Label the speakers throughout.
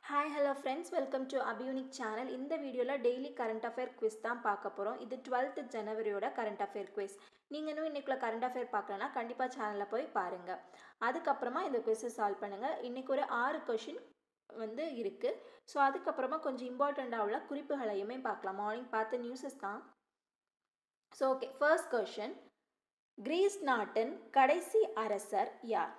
Speaker 1: hi hello friends welcome to Abi unique channel இந்த வீடியோவில் daily current affair quiz தான் பார்க்க போகிறோம் இது டுவெல்த்து ஜனவரியோட கரண்ட் அஃபேர் குவிஸ் நீங்கள் இன்னும் இன்றைக்குள்ள கரண்ட் அஃபேர் பார்க்கலன்னா கண்டிப்பாக சேனலில் போய் பாருங்கள் அதுக்கப்புறமா இந்த குவிஸை சால்வ் பண்ணுங்கள் இன்றைக்கி ஒரு ஆறு கொஷின் வந்து இருக்குது ஸோ அதுக்கப்புறமா கொஞ்சம் இம்பார்ட்டண்ட்டாக உள்ள குறிப்புகளையுமே பார்க்கலாம் மார்னிங் பார்த்த நியூஸஸ் தான் so okay first question Greece நாட்டின் கடைசி அரசர் யார்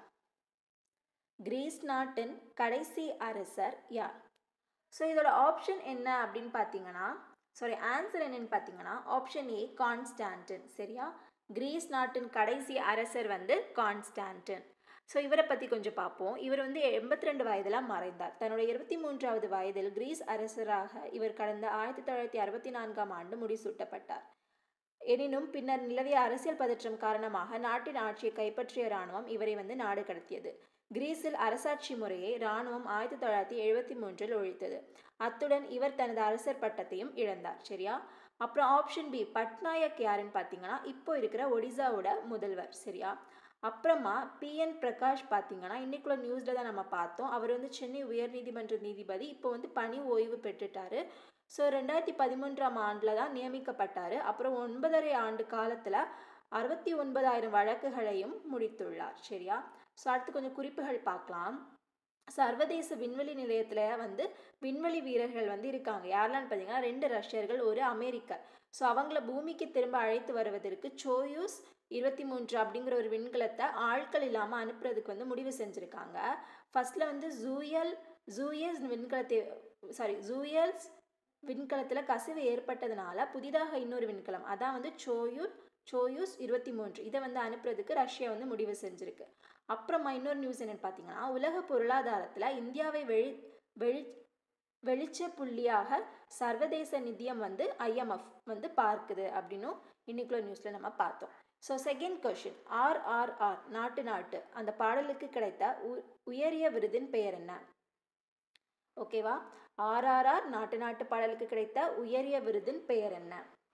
Speaker 1: கிரீஸ் நாட்டின் கடைசி அரசர் யார் ஸோ இதோட ஆப்ஷன் என்ன அப்படின்னு பார்த்தீங்கன்னா சாரி ஆன்சர் என்னன்னு பார்த்தீங்கன்னா ஆப்ஷன் ஏ கான்ஸ்டான்டின் சரியா கிரீஸ் நாட்டின் கடைசி அரசர் வந்து கான்ஸ்டான்டின் ஸோ இவரை பற்றி கொஞ்சம் பார்ப்போம் இவர் வந்து எண்பத்தி ரெண்டு வயதில் மறைந்தார் தன்னுடைய இருபத்தி மூன்றாவது வயதில் கிரீஸ் அரசராக இவர் கடந்த ஆயிரத்தி தொள்ளாயிரத்தி அறுபத்தி நான்காம் ஆண்டு முடிசூட்டப்பட்டார் எனினும் பின்னர் நிலவிய அரசியல் பதற்றம் காரணமாக நாட்டின் ஆட்சியை கைப்பற்றிய இராணுவம் இவரை வந்து நாடு கடத்தியது கிரீஸில் அரசாட்சி முறையை இராணுவம் ஆயிரத்தி தொள்ளாயிரத்தி எழுபத்தி மூன்றில் ஒழித்தது அத்துடன் இவர் தனது அரசர் பட்டத்தையும் இழந்தார் சரியா அப்புறம் ஆப்ஷன் பி பட்நாயக் யாருன்னு பார்த்தீங்கன்னா இப்போ இருக்கிற ஒடிசாவோட முதல்வர் சரியா அப்புறமா பிஎன் பிரகாஷ் பார்த்தீங்கன்னா இன்னைக்குள்ள நியூஸில் தான் நம்ம பார்த்தோம் அவர் வந்து சென்னை உயர்நீதிமன்ற நீதிபதி இப்போ வந்து பணி ஓய்வு பெற்றுட்டாரு ஸோ ரெண்டாயிரத்தி பதிமூன்றாம் ஆண்டில் தான் நியமிக்கப்பட்டார் அப்புறம் ஒன்பதரை ஆண்டு காலத்தில் அறுபத்தி ஒன்பதாயிரம் வழக்குகளையும் முடித்துள்ளார் சரியா ஸோ அடுத்து கொஞ்சம் குறிப்புகள் பார்க்கலாம் சர்வதேச விண்வெளி நிலையத்தில் வந்து விண்வெளி வீரர்கள் வந்து இருக்காங்க யாரெல்லாம் பார்த்தீங்கன்னா ரெண்டு ரஷ்யர்கள் ஒரு அமெரிக்கர் ஸோ அவங்கள பூமிக்கு திரும்ப அழைத்து வருவதற்கு சோயூஸ் இருபத்தி மூன்று அப்படிங்கிற ஒரு விண்கலத்தை ஆட்கள் இல்லாமல் அனுப்புறதுக்கு வந்து முடிவு செஞ்சுருக்காங்க ஃபர்ஸ்டில் வந்து ஜூயல் ஜூயஸ் விண்கலத்தை சாரி ஜூயல்ஸ் விண்கலத்தில் கசிவு ஏற்பட்டதுனால புதிதாக இன்னொரு விண்கலம் அதான் வந்து சோயூர் சோயூஸ் இருபத்தி மூன்று இதை வந்து அனுப்புறதுக்கு ரஷ்யா வந்து முடிவு செஞ்சுருக்கு அப்புறமா இன்னொரு நியூஸ் என்னென்னு பார்த்தீங்கன்னா உலக பொருளாதாரத்தில் இந்தியாவை வெளி வெளி வெளிச்ச புள்ளியாக சர்வதேச நிதியம் வந்து ஐஎம்எஃப் வந்து பார்க்குது அப்படின்னும் இன்னைக்குள்ள நியூஸில் நம்ம பார்த்தோம் ஸோ செகண்ட் கொஷின் ஆர்ஆர்ஆர் நாட்டு நாட்டு அந்த பாடலுக்கு கிடைத்த உயரிய விருதின் பெயர் என்ன ஓகேவா ஆர்ஆர்ஆர் நாட்டு நாட்டு பாடலுக்கு கிடைத்த உயரிய விருதின் பெயர் என்ன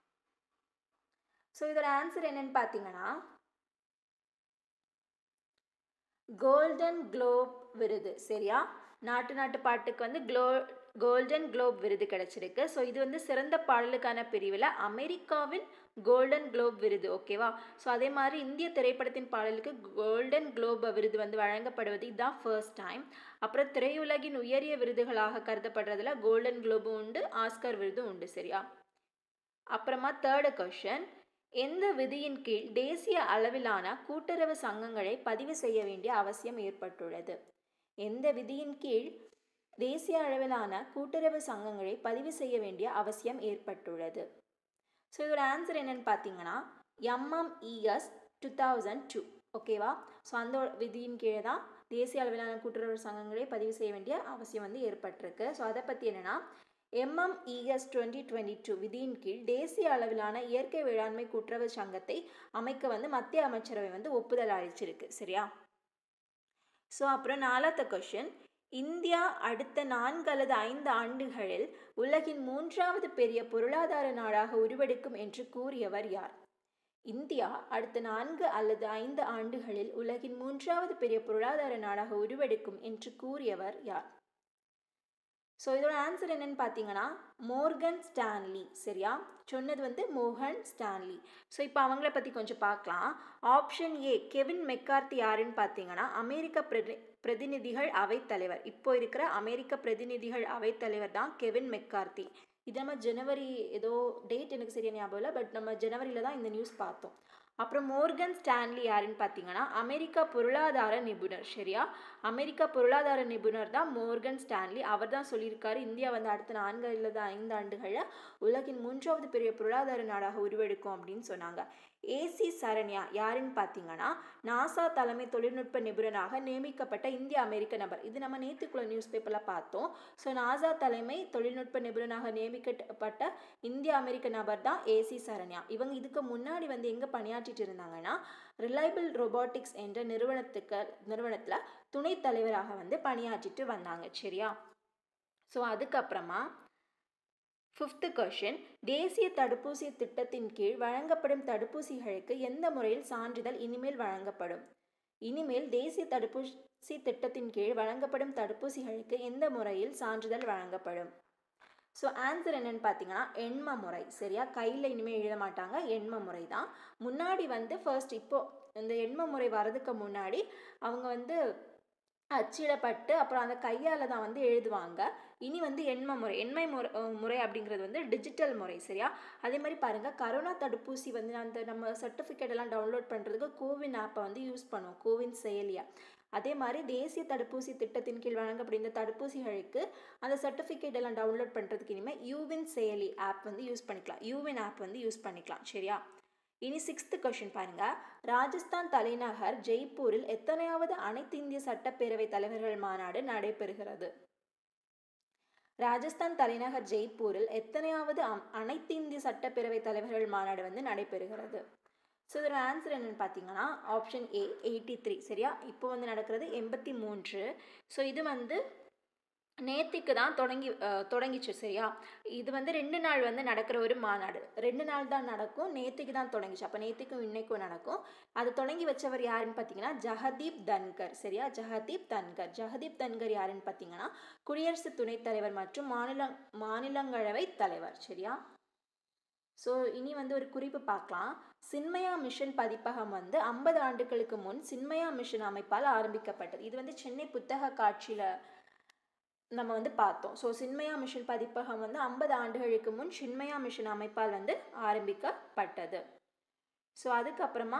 Speaker 1: ஸோ இதோட ஆன்சர் என்னன்னு பார்த்தீங்கன்னா கோல்டன் குளோப் விருது சரியா நாட்டு நாட்டு பாட்டுக்கு வந்து க்ளோ கோல்டன் குளோப் விருது கிடைச்சிருக்கு ஸோ இது வந்து சிறந்த பாடலுக்கான பிரிவில் அமெரிக்காவின் கோல்டன் குளோப் விருது ஓகேவா ஸோ அதே மாதிரி இந்திய திரைப்படத்தின் பாடலுக்கு கோல்டன் குளோப் விருது வந்து வழங்கப்படுவது இதுதான் ஃபர்ஸ்ட் டைம் அப்புறம் திரையுலகின் உயரிய விருதுகளாக கருதப்படுறதுல கோல்டன் குளோபும் உண்டு ஆஸ்கர் விருதும் உண்டு சரியா அப்புறமா தேர்டு கொஷன் எந்த விதியின் கீழ் தேசிய அளவிலான கூட்டுறவு சங்கங்களை பதிவு செய்ய வேண்டிய அவசியம் ஏற்பட்டுள்ளது எந்த விதியின் கீழ் தேசிய அளவிலான கூட்டுறவு சங்கங்களை பதிவு செய்ய வேண்டிய அவசியம் ஏற்பட்டுள்ளது ஸோ இதோட ஆன்சர் என்னன்னு பார்த்தீங்கன்னா எம்எம்இஎஸ் டூ தௌசண்ட் டூ ஓகேவா ஸோ அந்த விதியின் கீழே தான் தேசிய அளவிலான கூட்டுறவு சங்கங்களை பதிவு செய்ய வேண்டிய அவசியம் வந்து ஏற்பட்டிருக்கு ஸோ அதை பற்றி என்னென்னா எம்எம்இஎஸ் டுவெண்ட்டி டுவெண்ட்டி டூ விதியின் கீழ் தேசிய அளவிலான இயற்கை வேளாண்மை கூட்டுறவு சங்கத்தை அமைக்க வந்து மத்திய அமைச்சரவை வந்து ஒப்புதல் அளிச்சிருக்கு சரியா ஸோ அப்புறம் நாலாவது கொஷின் இந்தியா அடுத்த நான்கு அல்லது ஐந்து ஆண்டுகளில் உலகின் மூன்றாவது பெரிய பொருளாதார நாடாக உருவெடுக்கும் என்று கூறியவர் யார் இந்தியா அடுத்த நான்கு அல்லது ஐந்து ஆண்டுகளில் உலகின் மூன்றாவது பெரிய பொருளாதார நாடாக உருவெடுக்கும் என்று கூறியவர் யார் ஸோ இதோட ஆன்சர் என்னன்னு பார்த்தீங்கன்னா மோர்கன் ஸ்டான்லி சரியா சொன்னது வந்து மோகன் ஸ்டான்லி ஸோ இப்போ அவங்கள பற்றி கொஞ்சம் பார்க்கலாம் ஆப்ஷன் ஏ கெவின் மெக்கார்த்தி யாருன்னு பார்த்தீங்கன்னா அமெரிக்க பிரதி பிரதிநிதிகள் அவைத்தலைவர் இப்போ இருக்கிற அமெரிக்க பிரதிநிதிகள் அவைத்தலைவர் தான் கெவின் மெக்கார்த்தி இது நம்ம ஜனவரி ஏதோ டேட் எனக்கு சரியாக ஞாபகம் இல்லை பட் நம்ம ஜனவரியில் தான் இந்த நியூஸ் பார்த்தோம் அப்புறம் மோர்கன் ஸ்டான்லி யாருன்னு பார்த்தீங்கன்னா அமெரிக்கா பொருளாதார நிபுணர் சரியா அமெரிக்கா பொருளாதார நிபுணர் தான் மோர்கன் ஸ்டான்லி அவர் தான் சொல்லியிருக்காரு இந்தியா வந்து அடுத்த நான்கு அல்லது ஐந்து ஆண்டுகளில் உலகின் மூன்றாவது பெரிய பொருளாதார நாடாக உருவெடுக்கும் அப்படின்னு சொன்னாங்க ஏசி சரண்யா யாருன்னு பார்த்தீங்கன்னா நாசா தலைமை தொழில்நுட்ப நிபுணராக நியமிக்கப்பட்ட இந்திய அமெரிக்க நபர் இது நம்ம நேற்றுக்குள்ள நியூஸ் பேப்பரில் பார்த்தோம் ஸோ நாசா தலைமை தொழில்நுட்ப நிபுணராக நியமிக்கப்பட்ட இந்திய அமெரிக்க நபர் தான் ஏசி சரண்யா இவங்க இதுக்கு முன்னாடி வந்து எங்கே பணியாற்றிட்டு இருந்தாங்கன்னா ரிலையபிள் ரொபாட்டிக்ஸ் என்ற நிறுவனத்துக்கு நிறுவனத்தில் துணைத் தலைவராக வந்து பணியாற்றிட்டு வந்தாங்க சரியா ஸோ அதுக்கப்புறமா ஃபிஃப்த்து கொஷின் தேசிய தடுப்பூசி திட்டத்தின் கீழ் வழங்கப்படும் தடுப்பூசிகளுக்கு எந்த முறையில் சான்றிதழ் இனிமேல் வழங்கப்படும் இனிமேல் தேசிய தடுப்பூசி திட்டத்தின் கீழ் வழங்கப்படும் தடுப்பூசிகளுக்கு எந்த முறையில் சான்றிதழ் வழங்கப்படும் ஸோ ஆன்சர் என்னன்னு பார்த்தீங்கன்னா எண்ம முறை சரியா கையில் இனிமேல் எழுத மாட்டாங்க எண்ம முறை தான் முன்னாடி வந்து ஃபர்ஸ்ட் இப்போ இந்த எண்ம முறை வர்றதுக்கு முன்னாடி அவங்க வந்து அச்சிடப்பட்டு அப்புறம் அந்த கையால் தான் வந்து எழுதுவாங்க இனி வந்து எண்ம முறை எண்மை முறை முறை அப்படிங்கிறது வந்து டிஜிட்டல் முறை சரியா அதே மாதிரி பாருங்கள் கரோனா தடுப்பூசி வந்து அந்த நம்ம சர்டிஃபிகேட் எல்லாம் டவுன்லோட் பண்ணுறதுக்கு கோவின் ஆப்பை வந்து யூஸ் பண்ணுவோம் கோவின் செயலியா அதே மாதிரி தேசிய தடுப்பூசி திட்டத்தின் கீழ் வழங்கப்படும் இந்த தடுப்பூசிகளுக்கு அந்த சர்டிஃபிகேட் எல்லாம் டவுன்லோட் பண்ணுறதுக்கு இனிமேல் யூவின் செயலி ஆப் வந்து யூஸ் பண்ணிக்கலாம் யூவின் ஆப் வந்து யூஸ் பண்ணிக்கலாம் சரியா இனி சிக்ஸ்த்து கொஷின் பாருங்க ராஜஸ்தான் தலைநகர் ஜெய்ப்பூரில் எத்தனையாவது அனைத்து இந்திய சட்டப்பேரவை தலைவர்கள் மாநாடு நடைபெறுகிறது ராஜஸ்தான் தலைநகர் ஜெய்ப்பூரில் எத்தனையாவது அனைத்து இந்திய சட்டப்பேரவை தலைவர்கள் மாநாடு வந்து நடைபெறுகிறது ஸோ இதோட ஆன்சர் என்னென்னு பார்த்தீங்கன்னா ஆப்ஷன் ஏ எயிட்டி த்ரீ சரியா இப்போ வந்து நடக்கிறது எண்பத்தி மூன்று ஸோ இது வந்து நேத்திக்கு தான் தொடங்கி தொடங்கிச்சு சரியா இது வந்து ரெண்டு நாள் வந்து நடக்கிற ஒரு மாநாடு ரெண்டு நாள் தான் நடக்கும் நேத்திக்கு தான் தொடங்கிச்சு அப்போ நேத்திக்கும் இன்னைக்கும் நடக்கும் அது தொடங்கி வச்சவர் யாருன்னு பார்த்தீங்கன்னா ஜஹதீப் தன்கர் சரியா ஜஹதீப் தன்கர் ஜஹதீப் தன்கர் யாருன்னு பார்த்தீங்கன்னா குடியரசு துணைத் தலைவர் மற்றும் மாநில மாநிலங்களவை தலைவர் சரியா ஸோ இனி வந்து ஒரு குறிப்பு பார்க்கலாம் சின்மயா மிஷன் பதிப்பகம் வந்து ஐம்பது ஆண்டுகளுக்கு முன் சின்மயா மிஷன் அமைப்பால் ஆரம்பிக்கப்பட்டது இது வந்து சென்னை புத்தக காட்சியில் நம்ம வந்து பார்த்தோம் ஸோ சின்மயா மிஷன் பதிப்பகம் வந்து ஐம்பது ஆண்டுகளுக்கு முன் சின்மயா மிஷன் அமைப்பால் வந்து ஆரம்பிக்கப்பட்டது ஸோ அதுக்கப்புறமா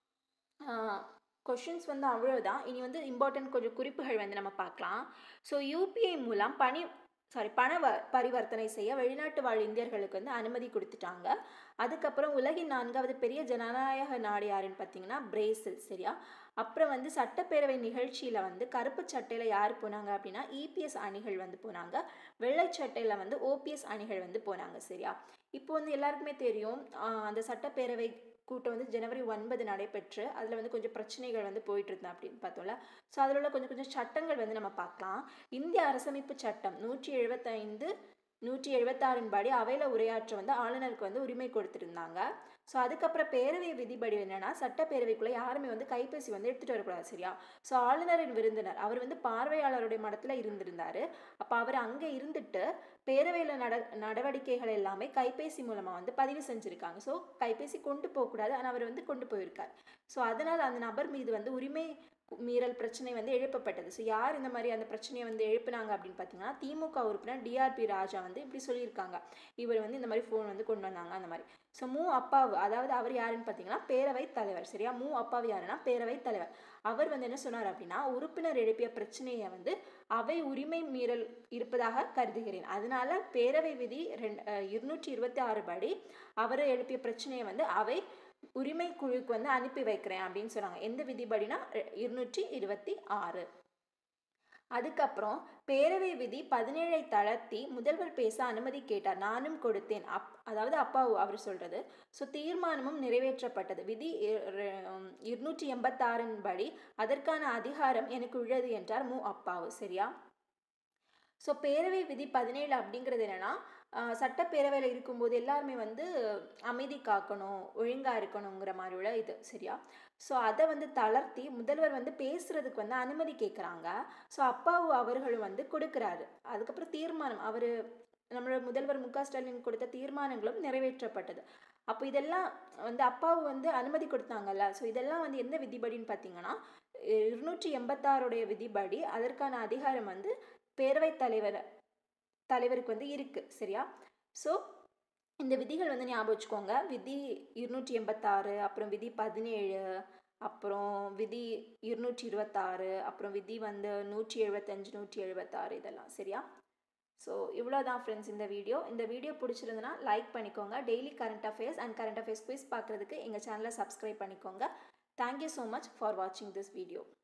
Speaker 1: கொஷின்ஸ் வந்து அவ்வளோதான் இனி வந்து இம்பார்ட்டன்ட் கொஞ்சம் குறிப்புகள் வந்து நம்ம பார்க்கலாம் ஸோ யூபிஐ மூலம் பணி சாரி பண வ பரிவர்த்தனை செய்ய வெளிநாட்டு வாழ் இந்தியர்களுக்கு வந்து அனுமதி கொடுத்துட்டாங்க அதுக்கப்புறம் உலகின் நான்காவது பெரிய ஜனநாயக நாடு யாருன்னு பார்த்தீங்கன்னா பிரேசில் சரியா அப்புறம் வந்து சட்டப்பேரவை நிகழ்ச்சியில் வந்து கருப்பு சட்டையில் யார் போனாங்க அப்படின்னா இபிஎஸ் அணிகள் வந்து போனாங்க வெள்ளை சட்டையில் வந்து ஓபிஎஸ் அணிகள் வந்து போனாங்க சரியா இப்போ வந்து எல்லாருக்குமே தெரியும் அந்த சட்டப்பேரவை கூட்டம் வந்து ஜனவரி ஒன்பது நடைபெற்று அதில் வந்து கொஞ்சம் பிரச்சனைகள் வந்து போயிட்டு இருந்தா அப்படின்னு பார்த்தோம்ல ஸோ அதில் உள்ள கொஞ்சம் கொஞ்சம் சட்டங்கள் வந்து நம்ம பார்க்கலாம் இந்திய அரசமைப்பு சட்டம் நூற்றி எழுபத்தைந்து நூற்றி எழுபத்தாறின் படி அவையில் உரையாற்ற வந்து ஆளுநருக்கு வந்து உரிமை கொடுத்துருந்தாங்க ஸோ அதுக்கப்புறம் பேரவை விதிப்படி என்னென்னா சட்டப்பேரவைக்குள்ளே யாருமே வந்து கைபேசி வந்து எடுத்துகிட்டு வரக்கூடாது சரியா ஸோ ஆளுநரின் விருந்தினர் அவர் வந்து பார்வையாளருடைய மடத்தில் இருந்திருந்தார் அப்போ அவர் அங்கே இருந்துட்டு பேரவையில் நட நடவடிக்கைகள் எல்லாமே கைபேசி மூலமாக வந்து பதிவு செஞ்சுருக்காங்க ஸோ கைபேசி கொண்டு போகக்கூடாது ஆனால் அவர் வந்து கொண்டு போயிருக்கார் ஸோ அதனால் அந்த நபர் மீது வந்து உரிமை மீறல் பிரச்சனை வந்து எழுப்பப்பட்டது ஸோ யார் இந்த மாதிரி அந்த பிரச்சனையை வந்து எழுப்பினாங்க அப்படின்னு பார்த்தீங்கன்னா திமுக உறுப்பினர் டிஆர்பி ராஜா வந்து இப்படி சொல்லியிருக்காங்க இவர் வந்து இந்த மாதிரி ஃபோன் வந்து கொண்டு வந்தாங்க அந்த மாதிரி ஸோ மூ அப்பாவு அதாவது அவர் யாருன்னு பார்த்தீங்கன்னா பேரவை தலைவர் சரியா மூ அப்பாவு யாருன்னா பேரவை தலைவர் அவர் வந்து என்ன சொன்னார் அப்படின்னா உறுப்பினர் எழுப்பிய பிரச்சனையை வந்து அவை உரிமை மீறல் இருப்பதாக கருதுகிறேன் அதனால பேரவை விதி ரெண்டு இருநூற்றி இருபத்தி ஆறு படி அவர் எழுப்பிய பிரச்சனையை வந்து அவை உரிமை குழுக்கு வந்து அனுப்பி வைக்கிறேன் அப்படின்னு சொன்னாங்க எந்த விதிபடினா இருநூற்றி இருபத்தி ஆறு அதுக்கப்புறம் பேரவை விதி பதினேழை தளர்த்தி முதல்வர் பேச அனுமதி கேட்டார் நானும் கொடுத்தேன் அப் அதாவது அப்பா அவர் சொல்றது ஸோ தீர்மானமும் நிறைவேற்றப்பட்டது விதி இருநூற்றி எண்பத்தாறின் படி அதற்கான அதிகாரம் எனக்கு உள்ளது என்றார் மு அப்பாவு சரியா ஸோ பேரவை விதி பதினேழு அப்படிங்கிறது என்னென்னா சட்டப்பேரவையில் இருக்கும்போது எல்லாருமே வந்து அமைதி காக்கணும் ஒழுங்காக இருக்கணுங்கிற மாதிரி உள்ள இது சரியா ஸோ அதை வந்து தளர்த்தி முதல்வர் வந்து பேசுறதுக்கு வந்து அனுமதி கேட்குறாங்க ஸோ அப்பாவு அவர்களும் வந்து கொடுக்குறாரு அதுக்கப்புறம் தீர்மானம் அவர் நம்மளோட முதல்வர் மு க ஸ்டாலின் கொடுத்த தீர்மானங்களும் நிறைவேற்றப்பட்டது அப்போ இதெல்லாம் வந்து அப்பாவு வந்து அனுமதி கொடுத்தாங்கல்ல ஸோ இதெல்லாம் வந்து எந்த விதிபடின்னு பார்த்தீங்கன்னா இருநூற்றி எண்பத்தாறுடைய விதிபடி அதற்கான அதிகாரம் வந்து பேரவைத் தலைவர் தலைவருக்கு வந்து இருக்குது சரியா ஸோ இந்த விதிகள் வந்து ஞாபகம் வச்சுக்கோங்க விதி இருநூற்றி எண்பத்தாறு அப்புறம் விதி பதினேழு அப்புறம் விதி இருநூற்றி இருபத்தாறு அப்புறம் விதி வந்து நூற்றி எழுபத்தஞ்சு நூற்றி எழுபத்தாறு இதெல்லாம் சரியா ஸோ இவ்வளோ தான் ஃப்ரெண்ட்ஸ் இந்த வீடியோ இந்த வீடியோ பிடிச்சிருந்துன்னா லைக் பண்ணிக்கோங்க daily current affairs and current affairs quiz பார்க்குறதுக்கு எங்கள் சேனலை சப்ஸ்கிரைப் பண்ணிக்கோங்க தேங்க்யூ ஸோ மச் ஃபார் வாட்சிங் திஸ் வீடியோ